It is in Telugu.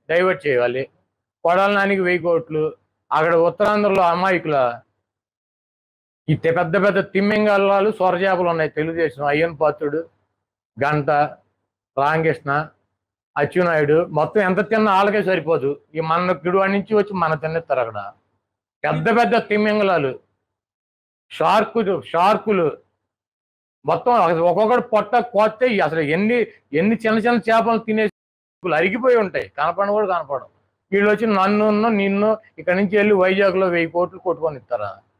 డైవర్ట్ చేయాలి కొడాల నానికి వెయ్యి కోట్లు అక్కడ ఉత్తరాంధ్రలో అమాయకుల ఈ తె- పెద్ద పెద్ద తిమ్మింగల్లాలు సొరచేపలు ఉన్నాయి తెలుగుదేశం అయ్యన్ పాత్రుడు గంట రామకృష్ణ అచ్చెన్నాయుడు మొత్తం ఎంత తిన్నా వాళ్ళకే సరిపోదు ఈ మన గిడువా నుంచి వచ్చి మన తినేస్తారు అక్కడ పెద్ద పెద్ద తిమ్మింగలాలు షార్కులు షార్కులు మొత్తం అసలు ఒక్కొక్కటి పొట్ట కోస్తే అసలు ఎన్ని ఎన్ని చిన్న చిన్న చేపలు తినేసి అరిగిపోయి ఉంటాయి కనపడను కూడా కనపడం వీళ్ళు వచ్చి నన్ను నిన్ను ఇక్కడ నుంచి వెళ్ళి వైజాగ్లో వెయ్యి కోట్లు కొట్టుకొని ఇస్తారా